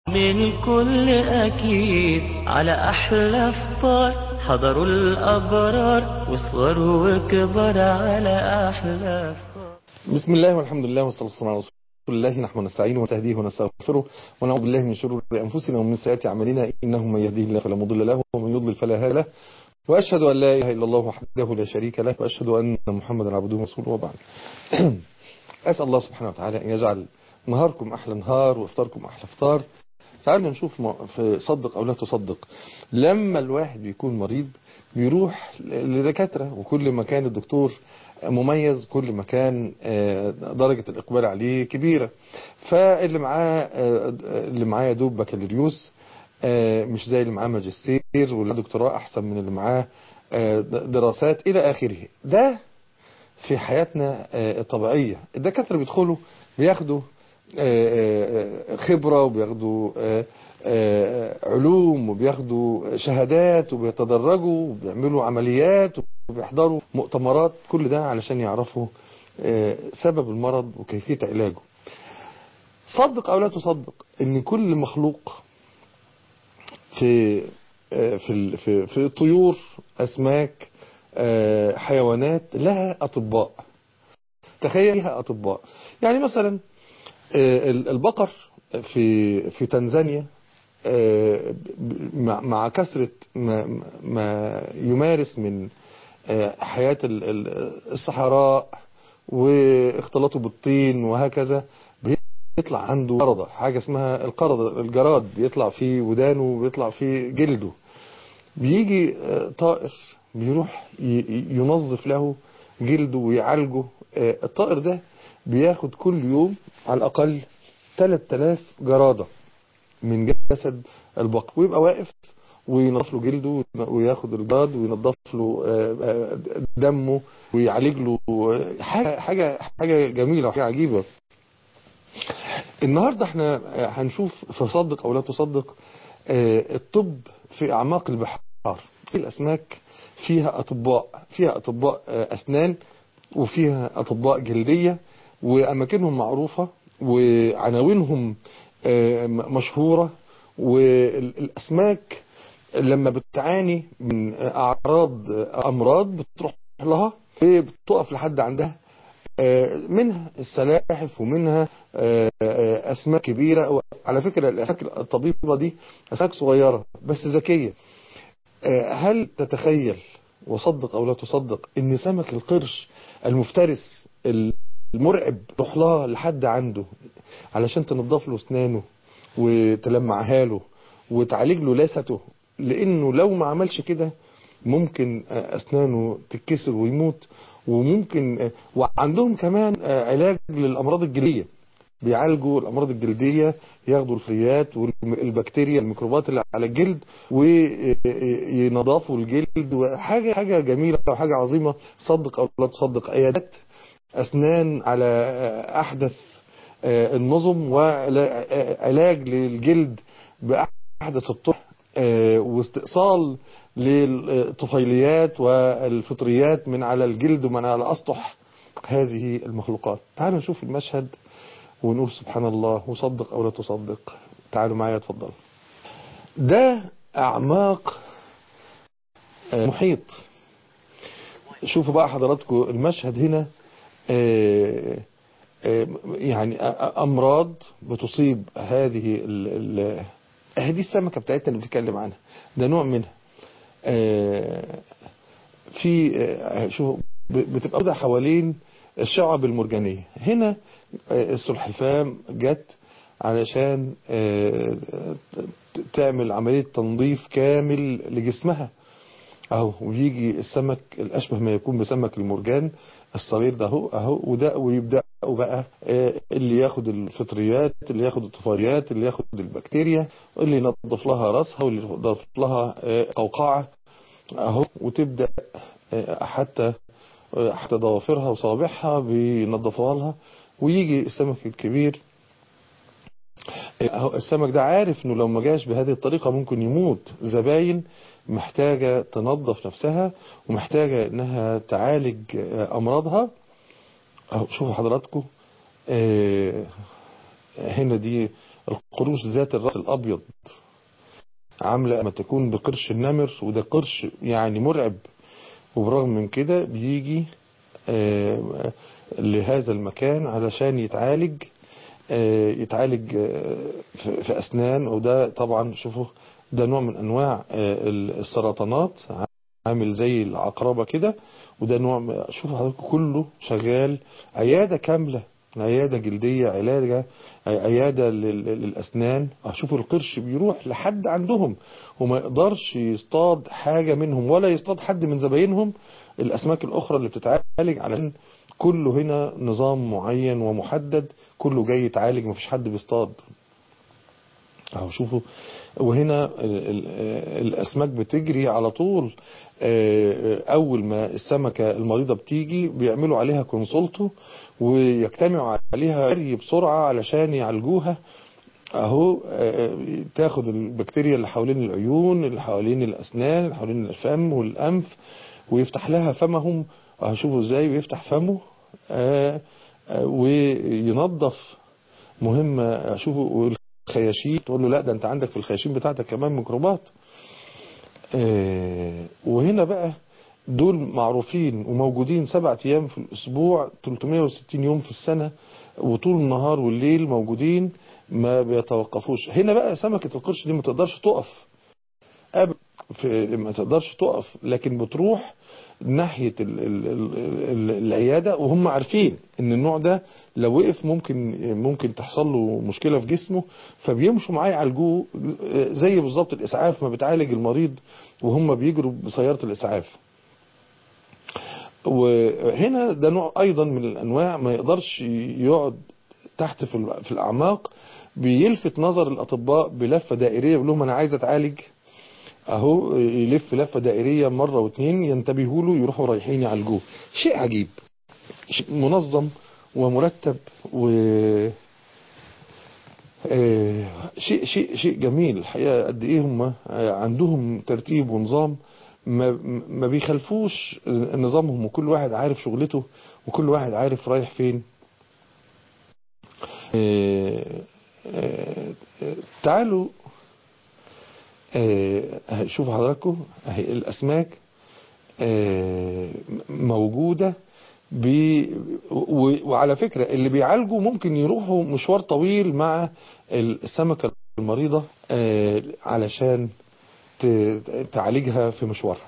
من كل أكيد على أحلى فطار حضروا الأبرار وصغر وكبر على أحلى فطار بسم الله والحمد لله والصلاة والسلام على رسول الله نحن نستعينه ونستهديه ونستغفره ونعوذ بالله من شرور أنفسنا ومن سيئات أعمالنا إنه من يهديه الله فلا مضل له ومن يضلل فلا هادي له وأشهد أن لا إله إلا الله وحده لا شريك له وأشهد أن محمدا عبده ورسوله وبعد أسأل الله سبحانه وتعالى أن يجعل نهاركم أحلى نهار وإفطاركم أحلى إفطار تعالوا نشوف في صدق أو لا تصدق لما الواحد بيكون مريض بيروح لدكاترة وكل ما كان الدكتور مميز كل ما كان درجة الإقبال عليه كبيرة فاللي معاه اللي معاه يا دوب بكالوريوس مش زي اللي معاه ماجستير واللي دكتوراه أحسن من اللي معاه دراسات إلى آخره ده في حياتنا الطبيعية الدكاترة بيدخلوا بياخدوا خبرة وبياخدوا علوم وبياخدوا شهادات وبيتدرجوا وبيعملوا عمليات وبيحضروا مؤتمرات كل ده علشان يعرفوا سبب المرض وكيفية علاجه صدق او لا تصدق ان كل مخلوق في في في في الطيور اسماك حيوانات لها اطباء تخيل لها اطباء يعني مثلا البقر في في تنزانيا مع كثرة ما, ما يمارس من حياة الصحراء واختلاطه بالطين وهكذا بيطلع عنده قرضة حاجة اسمها القرضة الجراد بيطلع في ودانه وبيطلع في جلده بيجي طائر بيروح ينظف له جلده ويعالجه الطائر ده بياخد كل يوم على الأقل 3000 جرادة من جسد البقر ويبقى واقف وينظف له جلده وياخد الجراد وينظف له دمه ويعالج له حاجة حاجة حاجة جميلة وحاجة عجيبة النهاردة احنا هنشوف في صدق او لا تصدق الطب في اعماق البحار الاسماك فيها اطباء فيها اطباء اسنان وفيها اطباء جلدية واماكنهم معروفة وعناوينهم مشهورة والاسماك لما بتعاني من اعراض امراض بتروح لها بتقف لحد عندها منها السلاحف ومنها اسماك كبيرة على فكرة الاسماك الطبيبة دي اسماك صغيرة بس ذكية هل تتخيل وصدق او لا تصدق ان سمك القرش المفترس المرعب روح لها لحد عنده علشان تنظف له اسنانه وتلمعها له وتعالج له لاسته لانه لو ما عملش كده ممكن اسنانه تتكسر ويموت وممكن وعندهم كمان علاج للامراض الجلديه بيعالجوا الامراض الجلديه ياخدوا الفريات والبكتيريا الميكروبات اللي على الجلد وينظفوا الجلد وحاجه حاجه جميله وحاجه عظيمه صدق او لا تصدق عيادات اسنان على احدث النظم وعلاج للجلد باحدث الطرق واستئصال للطفيليات والفطريات من على الجلد ومن على اسطح هذه المخلوقات تعالوا نشوف المشهد ونقول سبحان الله وصدق او لا تصدق تعالوا معايا اتفضلوا ده اعماق محيط شوفوا بقى حضراتكم المشهد هنا يعني امراض بتصيب هذه ال هذه السمكة بتاعتنا اللي بنتكلم عنها ده نوع منها في شو بتبقى حوالين الشعب المرجانية هنا السلحفاة جت علشان تعمل عملية تنظيف كامل لجسمها اهو ويجي السمك الاشبه ما يكون بسمك المرجان الصغير ده اهو اهو وده ويبداوا بقى اللي ياخد الفطريات اللي ياخد الطفيليات اللي ياخد البكتيريا اللي ينظف لها راسها واللي ينظف لها قوقعه اهو وتبدا حتى حتى ضوافرها وصابعها بينظفوها لها ويجي السمك الكبير السمك ده عارف انه لو ما جاش بهذه الطريقة ممكن يموت زباين محتاجة تنظف نفسها ومحتاجة انها تعالج امراضها اهو شوفوا حضراتكم هنا دي القروش ذات الرأس الأبيض عاملة ما تكون بقرش النمر وده قرش يعني مرعب وبرغم من كده بيجي آه، لهذا المكان علشان يتعالج آه، يتعالج آه، في في أسنان وده طبعا شوفوا ده نوع من أنواع آه، السرطانات عامل زي العقربة كده وده نوع شوفوا حضرتك كله شغال عيادة كاملة عيادة جلدية علاجة عيادة لل- للأسنان شوفوا القرش بيروح لحد عندهم وما يقدرش يصطاد حاجة منهم ولا يصطاد حد من زباينهم الأسماك الأخرى اللي بتتعالج على كله هنا نظام معين ومحدد كله جاي يتعالج مفيش حد بيصطاد اهو شوفوا وهنا ال- ال- الاسماك بتجري على طول آه، اول ما السمكه المريضه بتيجي بيعملوا عليها كونسولتو ويجتمعوا عليها جري بسرعه علشان يعالجوها اهو آه، تاخد البكتيريا اللي حوالين العيون اللي حوالين الاسنان اللي حوالين الفم والانف ويفتح لها فمهم اهو شوفوا ازاي بيفتح فمه آه، آه، وينظف مهمة اشوفه الخياشيم تقول له لا ده انت عندك في الخياشيم بتاعتك كمان ميكروبات آه، وهنا بقى دول معروفين وموجودين سبعة ايام في الاسبوع 360 يوم في السنة وطول النهار والليل موجودين ما بيتوقفوش هنا بقى سمكة القرش دي ما تقدرش تقف أب... في... ما تقدرش تقف لكن بتروح ناحية ال... ال... ال... العيادة وهم عارفين ان النوع ده لو وقف ممكن ممكن تحصل له مشكلة في جسمه فبيمشوا معاه يعالجوه زي بالظبط الاسعاف ما بتعالج المريض وهم بيجروا بسيارة الاسعاف وهنا ده نوع ايضا من الانواع ما يقدرش يقعد تحت في ال- في الاعماق بيلفت نظر الاطباء بلفه دائريه بيقول لهم انا عايز اتعالج اهو يلف لفه دائريه مره واتنين ينتبهوا له يروحوا رايحين يعالجوه شيء عجيب شيء منظم ومرتب و آه، شيء شيء شيء جميل الحقيقه قد ايه هم عندهم ترتيب ونظام ما ما بيخالفوش نظامهم وكل واحد عارف شغلته وكل واحد عارف رايح فين آه، آه، آه، تعالوا آه، شوفوا حضراتكم اهي الاسماك آه، موجوده ب... و... وعلى فكرة اللي بيعالجوا ممكن يروحوا مشوار طويل مع السمكة المريضة آه، علشان ت... تعالجها في مشوارها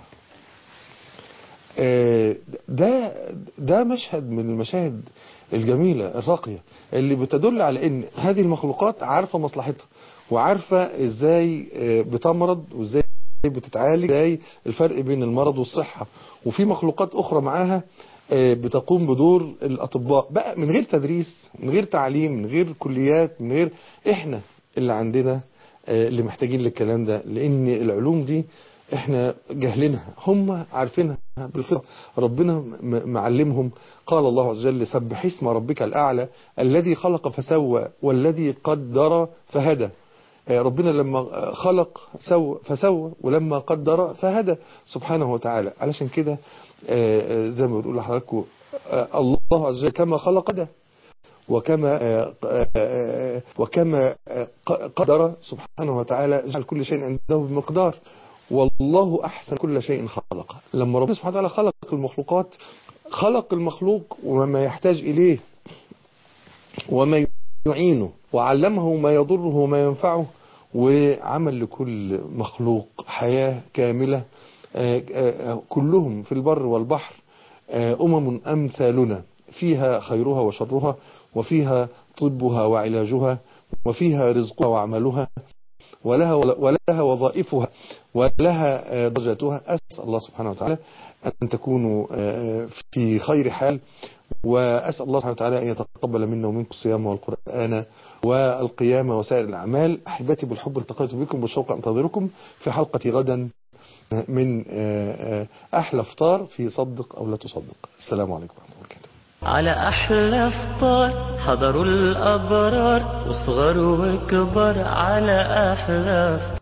آه، ده ده مشهد من المشاهد الجميلة الراقية اللي بتدل على ان هذه المخلوقات عارفة مصلحتها وعارفة ازاي آه، بتمرض وازاي بتتعالج ازاي الفرق بين المرض والصحة وفي مخلوقات اخرى معاها آه، بتقوم بدور الاطباء بقى من غير تدريس من غير تعليم من غير كليات من غير احنا اللي عندنا آه، اللي محتاجين للكلام ده لان العلوم دي احنا جهلينها هم عارفينها بالفطره ربنا م- معلمهم قال الله عز وجل سبح اسم ربك الاعلى الذي خلق فسوى والذي قدر فهدى آه، ربنا لما خلق سوى فسوى ولما قدر فهدى سبحانه وتعالى علشان كده آه، آه، زي ما بنقول لحضراتكم آه، الله عز وجل كما خلق ده وكما آه، آه، وكما آه، قدر سبحانه وتعالى جعل كل شيء عنده بمقدار والله أحسن كل شيء خلقه لما ربنا سبحانه وتعالى خلق المخلوقات خلق المخلوق وما يحتاج إليه وما يعينه وعلمه ما يضره وما ينفعه وعمل لكل مخلوق حياة كاملة آه، آه، كلهم في البر والبحر آه، أمم أمثالنا فيها خيرها وشرها وفيها طبها وعلاجها وفيها رزقها وعملها ولها ولها وظائفها ولها آه، درجاتها أسأل الله سبحانه وتعالى أن تكونوا آه، في خير حال وأسأل الله سبحانه وتعالى أن يتقبل منا ومنكم الصيام والقرآن والقيام وسائر الأعمال أحبتي بالحب التقيت بكم بالشوق أنتظركم في حلقة غدا من آه، آه، أحلى فطار في صدق أو لا تصدق السلام عليكم ورحمة الله وبركاته على أحلى فطار حضروا الأبرار وصغر وكبر على أحلى فطار